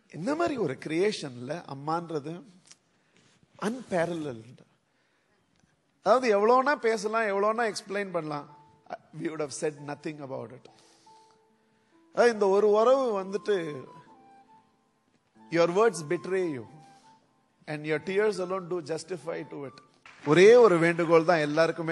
இந்த மாதிரி ஒரு கிரியேஷன்ல அம்மான்றது அன்பேரல் அதாவது எவ்வளோனா பேசலாம் எவ்வளோனா எக்ஸ்பிளைன் பண்ணலாம் we would have said nothing about it அதாவது இந்த ஒரு உறவு வந்துட்டு your words betray you and your tears alone do justify to it ஒரே ஒரு வேண்டுகோள் தான் எல்லாருக்குமே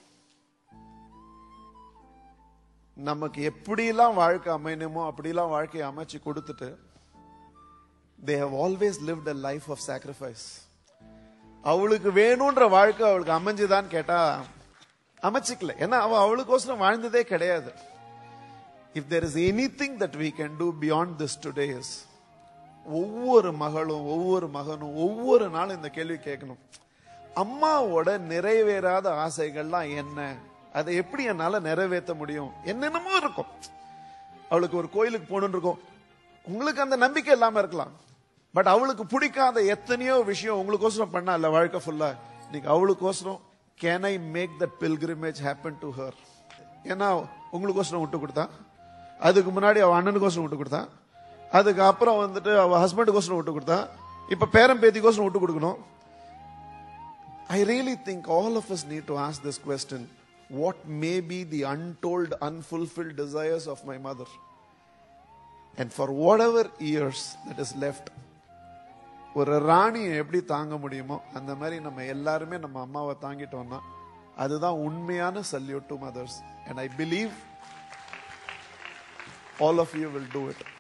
நமக்கு எப்படிலாம் வாழ்க்கை அமையணுமோ அப்படிலாம் வாழ்க்கையை அமைச்சு கொடுத்துட்டு they have always lived a life of sacrifice அவளுக்கு வேணும்ன்ற வாழ்க்கை அவளுக்கு அமைஞ்சுதான்னு கேட்டா அமைச்சிக்கல ஏன்னா அவ அவளுக்கோசரம் வாழ்ந்ததே கிடையாது if there is anything that we can do beyond this today is ஒவ்வொரு மகளும் ஒவ்வொரு மகனும் ஒவ்வொரு நாளும் இந்த கேள்வி கேட்கணும் அம்மாவோட நிறைவேறாத ஆசைகள்லாம் என்ன அதை எப்படி என்னால நிறைவேற்ற முடியும் என்னென்னமோ இருக்கும் அவளுக்கு ஒரு கோயிலுக்கு போகணும்னு இருக்கும் உங்களுக்கு அந்த நம்பிக்கை இல்லாம இருக்கலாம் பட் அவளுக்கு பிடிக்காத எத்தனையோ விஷயம் உங்களுக்கோசரம் பண்ணா இல்ல வாழ்க்கை ஃபுல்லா நீங்க அவளுக்கோசரம் can I make that pilgrimage happen to her ஏன்னா உங்களுக்கோசரம் விட்டு கொடுத்தா அதுக்கு முன்னாடி அவ அண்ணனுக்கோசரம் விட்டு கொடுத்தா அதுக்கு அப்புறம் வந்துட்டு அவ ஹஸ்பண்டுக்கோசரம் விட்டு கொடுத்தா இப்ப பேரன் பேத்திக்கோசரம் விட்டு கொடுக்கணும் I really think all of us need to ask this question what may be the untold, unfulfilled desires of my mother? And for whatever years that is left, ஒரு ராணியை எப்படி தாங்க முடியுமோ அந்த மாதிரி நம்ம எல்லாருமே நம்ம அம்மாவை தாங்கிட்டோம்னா அதுதான் உண்மையான salute to mothers and I believe all of you will do it